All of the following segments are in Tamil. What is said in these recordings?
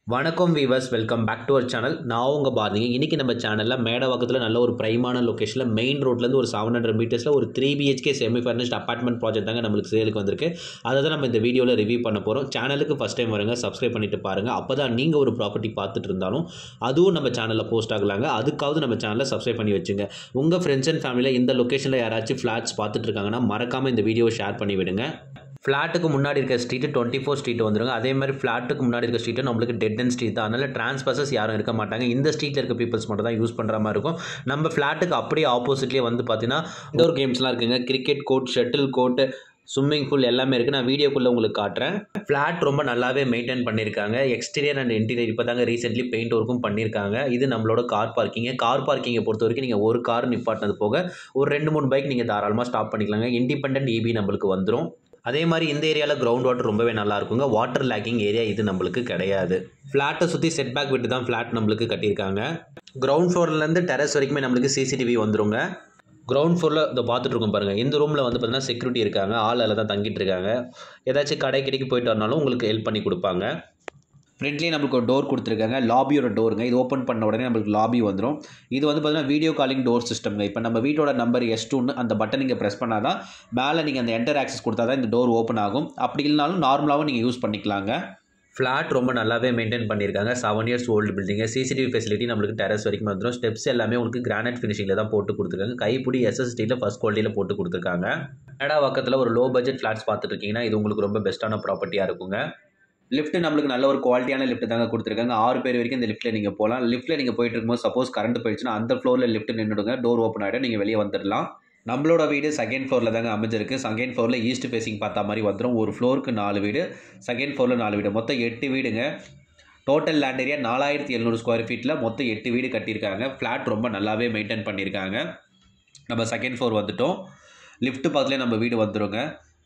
வணக்கம் viewers welcome back to our channel நான் உங்க பாருங்க இன்றைக்கி நம்ம சேனலில் மேடவாக்கத்தில் நல்ல ஒரு பிரைமான லொக்கேஷனில் மெயின் ரோட்லேருந்து ஒரு செவன் ஹண்ட்ரட் மீட்டர்ஸில் ஒரு three BHK semi furnished apartment project தாங்க நம்மளுக்கு சேலுக்கு வந்திருக்கு அதை தான் நம்ம இந்த வீடியோவில் ரிவ்யூ பண்ண போகிறோம் சேனலுக்கு ஃபஸ்ட் டைம் வருங்க சப்ஸ்கிரைப் பண்ணிட்டு பாருங்கள் அப்போ தான் நீங்கள் ஒரு ப்ராப்பர்ட்டி பார்த்துட்டு இருந்தாலும் அதுவும் நம்ம சேனலில் போஸ்ட் ஆகலாங்க அதுக்காவது நம்ம சேனலை சப்ஸ்கிரைப் பண்ணி வச்சுங்க உங்கள் ஃப்ரெண்ட்ஸ் அண்ட் ஃபேமிலியில் இந்த லொக்கேஷனில் யாராச்சும் ஃப்ளாட்ஸ் பார்த்துட்டு இருக்காங்கன்னா மறக்காமல் இந்த வீடியோவை ஷேர் பண்ணி விடுங்க ஃப்ளாட்டுக்கு முன்னாடி இருக்க ஸ்ட்ரீட்டு டுவெண்ட்டி ஃபோர் ஸ்ட்ரீட் வந்துருங்க அதே மாதிரி ஃப்ளாட்டுக்கு முன்னாடி இருக்க ஸ்ட்ரீட்டு நம்மளுக்கு டெட் அண்ட் ஸ்ட்ரீட் தான் அதனால் டிரான்ஸ்பர்சஸ் யாரும் இருக்க மாட்டாங்க இந்த ஸ்ட்ரீட்டில் இருக்க பீப்பிள்ஸ் மட்டும் தான் யூஸ் பண்ணுற மாதிரி இருக்கும் நம்ம ஃப்ளாட்டுக்கு அப்படியே ஆப்போசிட்லேயே வந்து பார்த்தீங்கன்னா இண்டோர் கேம்ஸ்லாம் இருக்குங்க cricket court shuttle court swimming pool எல்லாமே இருக்குது நான் வீடியோக்குள்ளே உங்களுக்கு காட்டுறேன் ஃப்ளாட் ரொம்ப நல்லாவே மெயின்டைன் பண்ணியிருக்காங்க எக்ஸ்டீரியர் அண்ட் இன்டீரியர் இப்போ தாங்க ரீசென்ட்லி பெயிண்ட் ஒர்க்கும் பண்ணியிருக்காங்க இது நம்மளோட கார் பார்க்கிங்க கார் பார்க்கிங்கை பொறுத்த வரைக்கும் நீங்கள் ஒரு கார் நிப்பாட்டினது போக ஒரு ரெண்டு மூணு பைக் நீங்கள் தாராளமாக ஸ்டாப் பண்ணிக்கலாங்க இண்டிபெண்ட் இபி நம்மளுக்கு வந்துடும் அதே மாதிரி இந்த ஏரியாவில் கிரவுண்ட் வாட்டர் ரொம்பவே நல்லா இருக்குங்க வாட்டர் லேக்கிங் ஏரியா இது நம்மளுக்கு கிடையாது ஃப்ளாட்டை சுற்றி செட் பேக் விட்டு தான் ஃப்ளாட் நம்மளுக்கு கட்டியிருக்காங்க கிரவுண்ட் ஃப்ளோர்லேருந்து டெரஸ் வரைக்குமே நம்மளுக்கு சிசிடிவி வந்துருங்க கிரவுண்ட் ஃப்ளோரில் இதை பார்த்துட்டு இருக்கோம் பாருங்கள் இந்த ரூமில் வந்து பார்த்தீங்கன்னா செக்யூரிட்டி இருக்காங்க ஆள் அதில் தான் தங்கிட்டு இருக்காங்க ஏதாச்சும் கடை கடைக்கு போயிட்டு வரனாலும் உங்களுக்கு ஹெல்ப் பண்ணி கொடுப்பாங்க ஃப்ரண்ட்லேயே நம்மளுக்கு ஒரு டோர் கொடுத்துருக்காங்க லாபியோட டோருங்க இது ஓப்பன் பண்ண உடனே நம்மளுக்கு லாபி வந்துடும் இது வந்து பார்த்தீங்கன்னா வீடியோ காலிங் டோர் சிஸ்டம்ங்க இப்போ நம்ம வீட்டோட நம்பர் எஸ் டூன்னு அந்த பட்டன் நீங்கள் ப்ரெஸ் பண்ணால் தான் மேலே நீங்கள் அந்த என்டர் ஆக்சஸ் கொடுத்தா தான் இந்த டோர் ஓப்பன் ஆகும் அப்படி இல்லைனாலும் நார்மலாகவும் நீங்கள் யூஸ் பண்ணிக்கலாங்க ஃப்ளாட் ரொம்ப நல்லாவே மெயின்டைன் பண்ணியிருக்காங்க seven years old building CCTV facility நம்மளுக்கு டெரஸ் வரைக்கும் வந்துடும் ஸ்டெப்ஸ் எல்லாமே உங்களுக்கு கிரானைட் ஃபினிஷிங்கில் தான் போட்டு கொடுத்துருக்காங்க கைப்பிடி எஸ்எஸ்டியில் ஃபஸ்ட் குவாலிட்டியில் போட்டு கொடுத்துருக்காங்க மேடா பக்கத்தில் ஒரு லோ பட்ஜெட் ஃப்ளாட்ஸ் பார்த்துட்டு இருக்கீங்கன்னா இது உங்களுக்கு ரொம்ப பெஸ்ட்டான ப்ராப்பர்ட்டியாக இருக்குங்க லிஃப்ட் நம்மளுக்கு நல்ல ஒரு குவாலிட்டியான லிஃப்ட் தாங்க கொடுத்துருக்காங்க ஆறு பேர் வரைக்கும் இந்த லிஃப்ட்டில் நீங்கள் போகலாம் லிஃப்ட்டில் நீங்கள் போயிட்டு இருக்கும்போது சப்போஸ் கரண்ட் போயிடுச்சுன்னா அந்த ஃப்ளோரில் லிஃப்ட் நின்றுடுங்க டோர் ஓப்பன் ஆகிடும் நீங்கள் வெளியே வந்துடலாம் நம்மளோட வீடு செகண்ட் ஃப்ளோரில் தாங்க அமைஞ்சிருக்கு செகண்ட் ஃப்ளோரில் ஈஸ்ட் ஃபேஸிங் பார்த்தா மாதிரி வந்துடும் ஒரு ஃப்ளோருக்கு நாலு வீடு செகண்ட் ஃப்ளோரில் நாலு வீடு மொத்தம் எட்டு வீடுங்க டோட்டல் லேண்ட் ஏரியா நாலாயிரத்தி எழுநூறு ஸ்கொயர் ஃபீட்டில் மொத்தம் எட்டு வீடு கட்டியிருக்காங்க ஃப்ளாட் ரொம்ப நல்லாவே மெயின்டைன் பண்ணியிருக்காங்க நம்ம செகண்ட் ஃப்ளோர் வந்துட்டோம் லிஃப்ட் பக்கத்துலேயே நம்ம வீடு வந்துடுங்க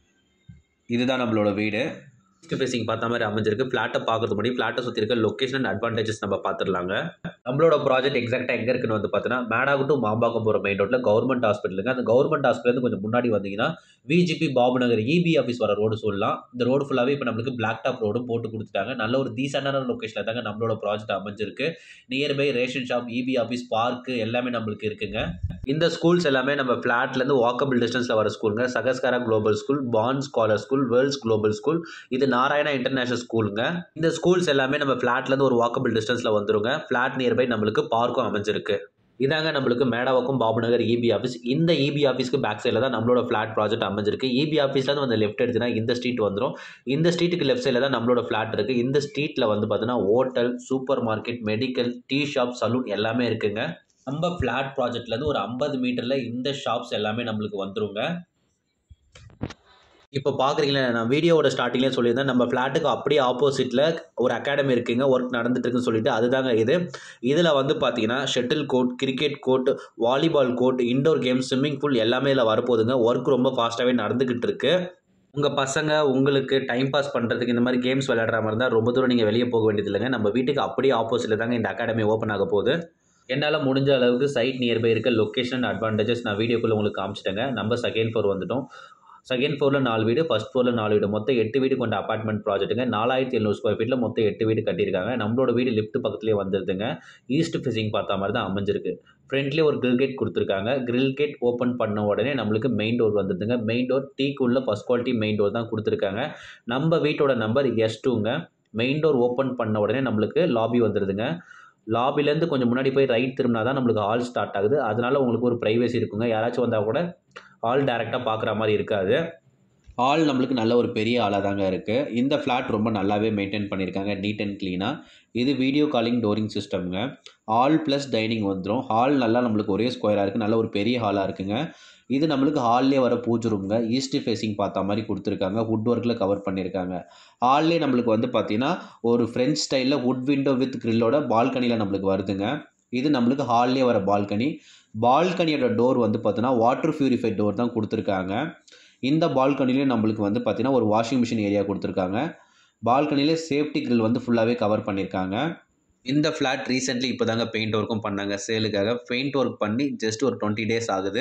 இதுதான் நம்மளோட வீடு ஈஸ்ட் ஃபேஸிங் பார்த்த மாதிரி அமைஞ்சிருக்கு ஃப்ளாட்டை பார்க்கறது முன்னாடி ஃப்ளாட்டை சுற்றி இருக்க லொக்கேஷன் அண்ட் அட்வான்டேஜஸ் நம்ம பார்த்துடலாங்க நம்மளோட ப்ராஜெக்ட் எக்ஸாக்டாக எங்கே இருக்குன்னு வந்து பார்த்தீங்கன்னா மேடாகு டு மாம்பாக்கம் போகிற மெயின் ரோட்டில் கவர்மெண்ட் ஹாஸ்பிட்டலுங்க அந்த கவர்மெண்ட் ஹாஸ்பிட்டல் கொஞ்சம் முன்னாடி வந்தீங்கன்னா VGP Babu Nagar EB office வர ரோடு சொல்லலாம் இந்த ரோடு ஃபுல்லாகவே இப்போ நம்மளுக்கு பிளாக் டாப் ரோடும் போட்டு கொடுத்துட்டாங்க நல்ல ஒரு டீசெண்டான லொக்கேஷனில் தாங்க நம்மளோட ப்ராஜெக்ட் அமைஞ்சிருக்கு nearby ration shop EB office park எல்லாமே நம்மளுக்கு இருக்குங்க இந்த ஸ்கூல்ஸ் எல்லாமே நம்ம ஃப்ளாட்லேருந்து வாக்கபிள் டிஸ்டன்ஸில் வர ஸ்கூலுங்க சகஸ்காரா global school pan scholar school world's global school இது நாராயணா இன்டர்நேஷனல் ஸ்கூலுங்க இந்த ஸ்கூல்ஸ் எல்லாமே நம்ம ஃப்ளாட்லேருந்து ஒரு வாக்கபிள் டிஸ்டன்ஸில் வந்துருங்க ஃப்ளாட் நியர்பை நம்மளுக்கு பார்க்கும் அமைஞ்சிருக்கு இதாங்க நம்மளுக்கு மேடாவுக்கும் பாபுநகர் இபி ஆஃபீஸ் இந்த இபி ஆஃபீஸ்க்கு பேக் சைடில் தான் நம்மளோட ஃப்ளாட் ப்ராஜெக்ட் அமைஞ்சிருக்கு இபி ஆஃபீஸ்லேருந்து வந்து லெஃப்ட் எடுத்துனா இந்த ஸ்ட்ரீட் வந்துடும் இந்த ஸ்ட்ரீட்டுக்கு லெஃப்ட் சைடில் தான் நம்மளோட ஃப்ளாட் இருக்குது இந்த ஸ்ட்ரீட்டில் வந்து பார்த்தீங்கன்னா hotel super market medical tea shop saloon எல்லாமே இருக்குங்க நம்ம ஃப்ளாட் ப்ராஜெக்ட்லேருந்து ஒரு ஐம்பது மீட்டரில் இந்த ஷாப்ஸ் எல்லாமே நம்மளுக்கு வந்துருங்க இப்போ பார்க்குறீங்களா நான் வீடியோவோட ஸ்டார்டிங்லேயே சொல்லியிருந்தேன் நம்ம ஃப்ளாட்டுக்கு அப்படியே ஆப்போசிட்டில் ஒரு அகாடமி இருக்குங்க ஒர்க் நடந்துட்டு இருக்குன்னு சொல்லிட்டு அதுதாங்க இது இதில் வந்து பார்த்தீங்கன்னா shuttle court cricket court volleyball court indoor game swimming pool எல்லாமே இதில் வரப்போகுதுங்க ஒர்க் ரொம்ப ஃபாஸ்ட்டாகவே நடந்துக்கிட்டு இருக்கு உங்கள் பசங்க உங்களுக்கு டைம் பாஸ் பண்ணுறதுக்கு இந்த மாதிரி கேம்ஸ் விளையாடுற மாதிரி இருந்தால் ரொம்ப தூரம் நீங்கள் வெளியே போக வேண்டியது இல்லைங்க நம்ம வீட்டுக்கு அப்படியே ஆப்போசிட்டில் தாங்க இந்த அகாடமி ஓப்பன் ஆக போகுது என்னால் முடிஞ்ச அளவுக்கு சைட் நியர்பை இருக்க லொக்கேஷன் அட்வான்டேஜஸ் நான் வீடியோக்குள்ளே உங்களுக்கு காமிச்சிட்டேங்க நம்ம செகண்ட் ஃப்ளோர் வந்துட்டோம் செகண்ட் ஃப்ளோரில் நாலு வீடு ஃபஸ்ட் ஃப்ளோரில் நாலு வீடு மொத்தம் எட்டு வீடு கொண்ட அப்பார்ட்மெண்ட் ப்ராஜெக்ட்டுங்க நாலாயிரத்தி எழுநூறு ஸ்கொயர் ஃபீட்டில் மொத்தம் எட்டு வீடு கட்டியிருக்காங்க நம்மளோட வீடு லிஃப்ட் பக்கத்துலேயே வந்துருதுங்க ஈஸ்ட் ஃபிஷிங் பார்த்தா மாதிரி தான் அமைஞ்சிருக்கு ஃப்ரண்ட்லேயே ஒரு கிரில் கேட் கொடுத்துருக்காங்க கிரில் கேட் ஓப்பன் பண்ண உடனே நம்மளுக்கு மெயின் டோர் வந்துருதுங்க மெயின் டோர் டீக்குள்ள ஃபஸ்ட் குவாலிட்டி மெயின் டோர் தான் கொடுத்துருக்காங்க நம்ம வீட்டோட நம்பர் எஸ் டூங்க மெயின் டோர் ஓப்பன் பண்ண உடனே நம்மளுக்கு லாபி வந்துடுதுங்க லாபிலேருந்து கொஞ்சம் முன்னாடி போய் ரைட் திரும்பினா தான் நம்மளுக்கு ஹால் ஸ்டார்ட் ஆகுது அதனால உங்களுக்கு ஒரு ப்ரைவசி இருக்குங்க யாராச்சும் வந்தால் கூட ஹால் டேரெக்டாக பார்க்குற மாதிரி இருக்காது ஹால் நம்மளுக்கு நல்ல ஒரு பெரிய ஹாலாக தாங்க இருக்குது இந்த ஃப்ளாட் ரொம்ப நல்லாவே மெயின்டைன் பண்ணியிருக்காங்க நீட் அண்ட் க்ளீனாக இது வீடியோ காலிங் டோரிங் சிஸ்டம்ங்க ஹால் ப்ளஸ் டைனிங் வந்துடும் ஹால் நல்லா நம்மளுக்கு ஒரே ஸ்கொயராக இருக்குது நல்ல ஒரு பெரிய ஹாலாக இருக்குங்க இது நம்மளுக்கு ஹால்லே வர பூஜை ரூம்ங்க ஈஸ்ட் ஃபேஸிங் பார்த்த மாதிரி கொடுத்துருக்காங்க வுட் ஒர்க்கில் கவர் பண்ணியிருக்காங்க ஹால்லே நம்மளுக்கு வந்து பார்த்தீங்கன்னா ஒரு ஃப்ரெஞ்ச் ஸ்டைலில் வுட் விண்டோ வித் கிரில்லோட பால்கனியில் நம்மளுக்கு வருதுங்க இது நம்மளுக்கு ஹால்லே வர பால்கனி பால்கனியோட டோர் வந்து பார்த்தீங்கன்னா வாட்டர் பியூரிஃபை டோர் தான் கொடுத்துருக்காங்க இந்த பால்கனிலையும் நம்மளுக்கு வந்து பார்த்தீங்கன்னா ஒரு வாஷிங் மிஷின் ஏரியா கொடுத்துருக்காங்க பால்கனிலே சேஃப்டி கிரில் வந்து ஃபுல்லாகவே கவர் பண்ணியிருக்காங்க இந்த ஃப்ளாட் ரீசெண்ட்லி இப்போ தாங்க பெயிண்ட் ஒர்க்கும் பண்ணாங்க சேலுக்காக பெயிண்ட் ஒர்க் பண்ணி ஜஸ்ட் ஒரு டுவெண்ட்டி டேஸ் ஆகுது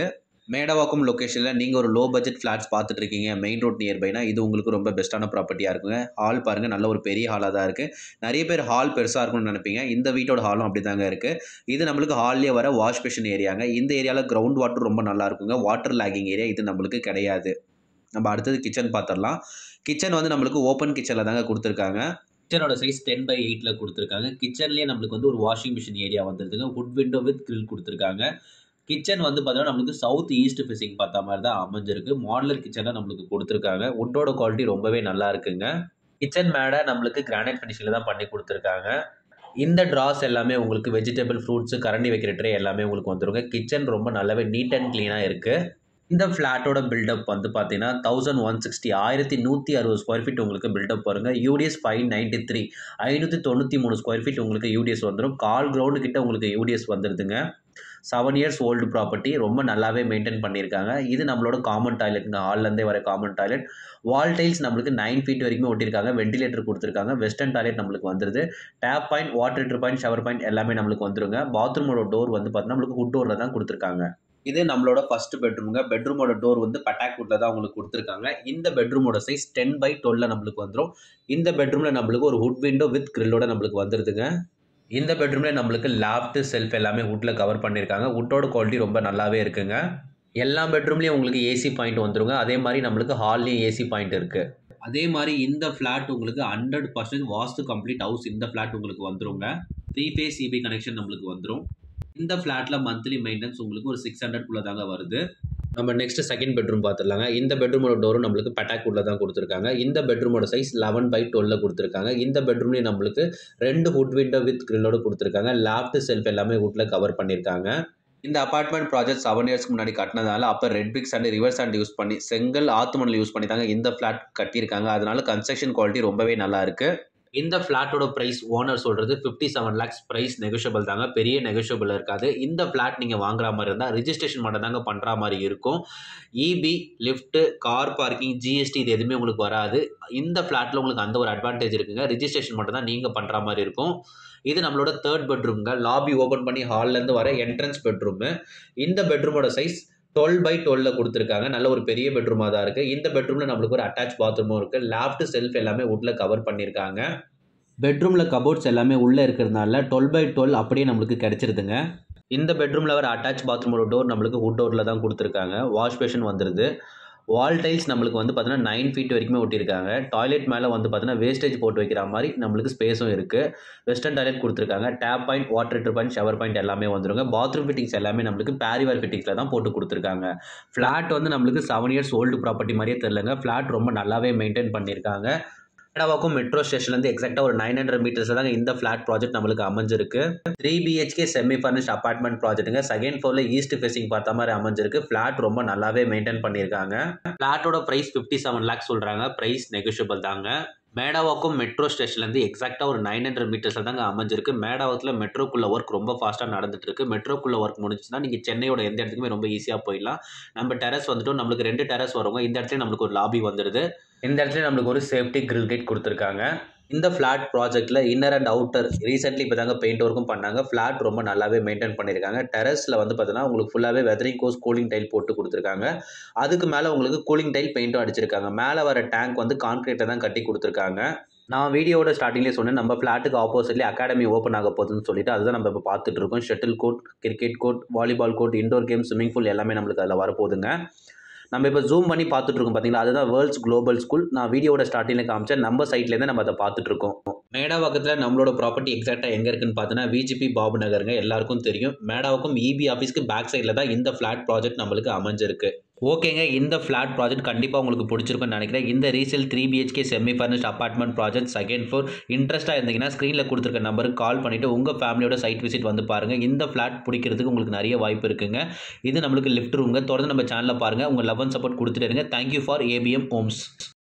மேடவாக்கம் லொக்கேஷனில் நீங்கள் ஒரு லோ பட்ஜெட் ஃப்ளாட்ஸ் பார்த்துட்டு இருக்கீங்க மெயின் ரோட் நியர்பைனா இது உங்களுக்கு ரொம்ப பெஸ்ட்டான ப்ராப்பர்ட்டியாக இருக்குங்க ஹால் பாருங்கள் நல்ல ஒரு பெரிய ஹாலாக தான் இருக்குது நிறைய பேர் ஹால் பெருசாக இருக்கும்னு நினைப்பீங்க இந்த வீட்டோட ஹாலும் அப்படி தாங்க இருக்குது இது நம்மளுக்கு ஹால்லேயே வர வாஷ் பேஷன் ஏரியாங்க இந்த ஏரியாவில் கிரவுண்ட் வாட்டர் ரொம்ப நல்லா இருக்குங்க வாட்டர் லேகிங் ஏரியா இது நம்மளுக்கு கிடையாது நம்ம அடுத்தது கிச்சன் பார்த்துடலாம் கிச்சன் வந்து நம்மளுக்கு ஓப்பன் கிச்சனில் தாங்க கொடுத்துருக்காங்க கிச்சனோட சைஸ் டென் பை எயிட்டில் கொடுத்துருக்காங்க கிச்சன்லேயே நம்மளுக்கு வந்து ஒரு வாஷிங் மிஷின் ஏரியா வந்துருதுங்க வுட் விண்டோ வித் கிரில் கொடுத்துருக்காங்க கிச்சன் வந்து பார்த்தோன்னா நம்மளுக்கு சவுத் ஈஸ்ட் ஃபேஸிங் பார்த்த மாதிரி தான் அமைஞ்சிருக்கு மாடலர் கிச்சனாக நம்மளுக்கு கொடுத்துருக்காங்க வுட்டோட குவாலிட்டி ரொம்பவே நல்லா இருக்குங்க கிச்சன் மேடை நம்மளுக்கு கிரானைட் ஃபினிஷிங்கில் தான் பண்ணி கொடுத்துருக்காங்க இந்த ட்ராஸ் எல்லாமே உங்களுக்கு வெஜிடபிள் ஃப்ரூட்ஸு கரண்டி வைக்கிற ட்ரே எல்லாமே உங்களுக்கு வந்துருங்க கிச்சன் ரொம்ப நல்லாவே நீட் அண்ட் க்ளீனாக இருக்குது இந்த ஃப்ளாட்டோட பில்டப் வந்து பார்த்தீங்கன்னா தௌசண்ட் ஒன் சிக்ஸ்டி ஆயிரத்தி நூற்றி அறுபது ஸ்கொயர் ஃபீட் உங்களுக்கு பில்டப் பாருங்க யூடிஎஸ் ஃபைவ் நைன்ட்டி த்ரீ ஐநூற்றி தொண்ணூற்றி மூணு ஸ்கொயர் ஃபீட் உங்களுக்கு யூடிஎஸ் வந்துடும் கால் கிரவுண்டு கிட்ட உங்களுக்கு யூடிஎஸ் வந்துடுதுங்க செவன் இயர்ஸ் ஓல்டு ப்ராப்பர்ட்டி ரொம்ப நல்லாவே மெயின்டைன் பண்ணியிருக்காங்க இது நம்மளோட காமன் டாய்லெட்டுங்க ஹால்லேருந்தே வர காமன் டாய்லெட் வால் டைல்ஸ் நம்மளுக்கு நைன் ஃபீட் வரைக்குமே ஒட்டியிருக்காங்க வெண்டிலேட்டர் கொடுத்துருக்காங்க வெஸ்டர்ன் டாய்லெட் நம்மளுக்கு வந்துருது tap point water heater point shower point எல்லாமே நம்மளுக்கு வந்துருங்க பாத்ரூமோட டோர் வந்து பார்த்தீங்கன்னா நம்மளுக்கு வுட் டோரில் தான் கொடுத்துருக்காங்க இது நம்மளோட ஃபர்ஸ்ட் பெட்ரூமுங்க பெட்ரூமோட டோர் வந்து பட்டாக் வுட்டில் தான் உங்களுக்கு கொடுத்துருக்காங்க இந்த பெட்ரூமோட சைஸ் டென் பை டுவெல்ல நம்மளுக்கு வந்துடும் இந்த பெட்ரூமில் நம்மளுக்கு ஒரு வுட் விண்டோ வித் கிரில்லோட நம்மளுக்கு வந்துருதுங்க இந்த பெட்ரூமில் நம்மளுக்கு லாப்ட் செல்ஃப் எல்லாமே வுட்டில் கவர் பண்ணியிருக்காங்க வுட்டோட குவாலிட்டி ரொம்ப நல்லாவே இருக்குங்க எல்லா பெட்ரூம்லேயும் உங்களுக்கு ஏசி பாயிண்ட் வந்துருங்க அதே மாதிரி நம்மளுக்கு ஹால்லேயும் ஏசி பாயிண்ட் இருக்குது அதே மாதிரி இந்த ஃப்ளாட் உங்களுக்கு hundred percent vastu complete house இந்த ஃப்ளாட் உங்களுக்கு வந்துருங்க த்ரீ ஃபேஸ் சிபி கனெக்ஷன் நம்மளுக்கு வந்துடும் இந்த ஃப்ளாட்டில் மந்த்லி மெயின்டெனன்ஸ் உங்களுக்கு ஒரு சிக்ஸ் ஹண்ட்ரட்குள்ளே தாங்க வருது நம்ம நெக்ஸ்ட் செகண்ட் பெட்ரூம் பார்த்துடலாங்க இந்த பெட்ரூமோட டோரும் நம்மளுக்கு பட்டாக்குள்ள தான் கொடுத்துருக்காங்க இந்த பெட்ரூமோட சைஸ் லெவன் பை டுவெல்ல கொடுத்துருக்காங்க இந்த பெட்ரூம்லேயும் நம்மளுக்கு ரெண்டு ஹுட் விண்டோ வித் கிரில்லோட கொடுத்துருக்காங்க லேஃப்ட் செல்ஃப் எல்லாமே வுட்டில் கவர் பண்ணியிருக்காங்க இந்த அபார்ட்மெண்ட் ப்ராஜெக்ட் செவன் இயர்ஸ்க்கு முன்னாடி கட்டினதால அப்போ red bricks and rivers and use பண்ணி செங்கல் ஆத்து மணல் யூஸ் பண்ணி தாங்க இந்த ஃப்ளாட் கட்டியிருக்காங்க அதனால கன்ஸ்ட்ரக்ஷன் குவாலிட்டி ரொம்பவே நல்லா இருக்குது இந்த ஃப்ளாட்டோட ப்ரைஸ் ஓனர் சொல்கிறது fifty seven lakhs price negotiable தாங்க பெரிய நெகோஷியபிள் இருக்காது இந்த ஃப்ளாட் நீங்கள் வாங்குற மாதிரி இருந்தால் ரிஜிஸ்ட்ரேஷன் மட்டும் தாங்க பண்ணுற மாதிரி இருக்கும் EB lift car parking GST இது எதுவுமே உங்களுக்கு வராது இந்த ஃப்ளாட்டில் உங்களுக்கு அந்த ஒரு அட்வான்டேஜ் இருக்குங்க ரிஜிஸ்ட்ரேஷன் மட்டும் தான் நீங்கள் பண்ணுற மாதிரி இருக்கும் இது நம்மளோட தேர்ட் பெட்ரூம்ங்க லாபி ஓப்பன் பண்ணி ஹால்லேருந்து வர என்ட்ரன்ஸ் பெட்ரூமு இந்த பெட்ரூமோட சைஸ் டுவெல் பை டுவெல்ல கொடுத்துருக்காங்க நல்ல ஒரு பெரிய பெட்ரூமாக தான் இருக்குது இந்த பெட்ரூமில் நம்மளுக்கு ஒரு அட்டாச் பாத்ரூமும் இருக்குது லேஃப்ட் செல்ஃப் எல்லாமே வுட்டில் கவர் பண்ணியிருக்காங்க பெட்ரூமில் கபோர்ட்ஸ் எல்லாமே உள்ளே இருக்கிறதுனால டுவெல் பை டுவெல் அப்படியே நம்மளுக்கு கிடச்சிருதுங்க இந்த பெட்ரூமில் வர அட்டாச் பாத்ரூமோட டோர் நம்மளுக்கு வுட் டோரில் தான் கொடுத்துருக்காங்க வாஷ் பேஷன் வந்துடுது வால் டைல்ஸ் நம்மளுக்கு வந்து பார்த்தீங்கன்னா நைன் ஃபீட் வரைக்குமே ஒட்டியிருக்காங்க டாய்லெட் மேலே வந்து பார்த்தீங்கன்னா வேஸ்டேஜ் போட்டு வைக்கிற மாதிரி நம்மளுக்கு ஸ்பேஸும் இருக்குது வெஸ்டர்ன் டாய்லெட் கொடுத்துருக்காங்க tap point water heater point shower point எல்லாமே வந்துருங்க பாத்ரூம் ஃபிட்டிங்ஸ் எல்லாமே நம்மளுக்கு பேரிவார் ஃபிட்டிங்ஸில் தான் போட்டு கொடுத்துருக்காங்க ஃப்ளாட் வந்து நம்மளுக்கு செவன் இயர்ஸ் ஓல்டு ப்ராப்பர்ட்டி மாதிரியே தெரிலங்க ஃப்ளாட் ரொம்ப நல்லாவே மெயின்டைன் பண்ணியிருக்காங்க மேடாவாக்கும் மெட்ரோ ஸ்டேஷன்லேருந்து எக்ஸாக்டாக ஒரு நைன் ஹண்ட்ரட் மீட்டர்ஸ் தாங்க இந்த ஃப்ளாட் ப்ராஜெக்ட் நம்மளுக்கு அமைஞ்சிருக்கு three BHK semi furnished apartment ப்ராஜெக்ட்டுங்க செகண்ட் ஃப்ளோரில் ஈஸ்ட் ஃபேசிங் பார்த்த மாதிரி அமைஞ்சிருக்கு ஃப்ளாட் ரொம்ப நல்லாவே மெயின்டைன் பண்ணியிருக்காங்க ஃப்ளாட்டோட ப்ரைஸ் ஃபிஃப்டி செவன் லேக்ஸ் சொல்கிறாங்க ப்ரைஸ் நெகோஷியபிள் தாங்க மேடாவாக்கும் மெட்ரோ ஸ்டேஷன்லேருந்து எக்ஸாக்டாக ஒரு நைன் ஹண்ட்ரட் மீட்டர்ஸில் தாங்க அமைஞ்சிருக்கு மேடாவத்தில் மெட்ரோக்குள்ள ஒர்க் ரொம்ப ஃபாஸ்ட்டாக நடந்துட்டு இருக்கு மெட்ரோக்குள்ள ஒர்க் முடிஞ்சுன்னா நீங்கள் சென்னையோட எந்த இடத்துக்குமே ரொம்ப ஈஸியாக போயிடலாம் நம்ம டெரஸ் வந்துட்டோம் நம்மளுக்கு ரெண்டு டெரஸ் வருவாங்க இந்த இடத்துல நம்மளுக்கு ஒரு லாபி வந்துடுது இந்த இடத்துல நம்மளுக்கு ஒரு சேஃப்டி கிரில் கேட் கொடுத்துருக்காங்க இந்த ஃப்ளாட் ப்ராஜெக்ட்டில் இன்னர் அண்ட் அவுட்டர் ரீசென்ட்லி இப்போ தாங்க பெயிண்ட் ஒர்க்கும் பண்ணாங்க ஃப்ளாட் ரொம்ப நல்லாவே மெயின்டைன் பண்ணியிருக்காங்க டெரஸில் வந்து பார்த்தீங்கன்னா உங்களுக்கு ஃபுல்லாகவே வெதரிங் கோஸ் கூலிங் டைல் போட்டு கொடுத்துருக்காங்க அதுக்கு மேலே உங்களுக்கு கூலிங் டைல் பெயிண்ட்டும் அடிச்சிருக்காங்க மேலே வர டேங்க் வந்து கான்கிரீட்டை தான் கட்டி கொடுத்துருக்காங்க நான் வீடியோட ஸ்டார்டிங்லேயே சொன்னேன் நம்ம ஃப்ளாட்டுக்கு ஆப்போசிட்லேயே அகாடமி ஓப்பன் ஆக போகுதுன்னு சொல்லிட்டு அதுதான் நம்ம இப்போ பார்த்துட்டு இருக்கோம் shuttle court cricket court volleyball court indoor game swimming pool எல்லாமே நம்மளுக்கு அதில் வரப்போகுதுங்க நம்ம இப்போ ஜூம் பண்ணி பார்த்துட்டு இருக்கோம் பார்த்தீங்களா அதுதான் வேர்ல்ட்ஸ் குளோபல் ஸ்கூல் நான் வீடியோட ஸ்டார்டிங்கில் காமிச்சேன் நம்ம சைட்லேருந்து நம்ம அதை பார்த்துட்டு இருக்கோம் மேடாவாக்கத்தில் நம்மளோட ப்ராப்பர்ட்டி எக்ஸாக்டாக எங்கே இருக்குன்னு பார்த்தீங்கன்னா விஜிபி பாபு நகருங்க எல்லாருக்கும் தெரியும் மேடாவுக்கும் இபி ஆஃபீஸ்க்கு பேக் சைடில் தான் இந்த ஃப்ளாட் ப்ராஜெக்ட் நம்மளுக்கு அமைஞ்சிருக்கு ஓகேங்க இந்த ஃப்ளாட் ப்ராஜெக்ட் கண்டிப்பாக உங்களுக்கு பிடிச்சிருக்குன்னு நினைக்கிறேன் இந்த resale three BHK semi furnished apartment project second floor இன்ட்ரெஸ்ட்டாக இருந்தீங்கன்னா ஸ்க்ரீனில் கொடுத்துருக்க நம்பருக்கு கால் பண்ணிவிட்டு உங்கள் ஃபேமிலியோட சைட் விசிட் வந்து பாருங்கள் இந்த ஃப்ளாட் பிடிக்கிறதுக்கு உங்களுக்கு நிறைய வாய்ப்பு இருக்குங்க இது நம்மளுக்கு லிஃப்ட் ரூங்க தொடர்ந்து நம்ம சேனலில் பாருங்கள் உங்கள் லவ் அண்ட் சப்போர்ட் கொடுத்துட்டு இருங்க தேங்க்யூ ஃபார் ஏபிஎம் ஹோம்ஸ்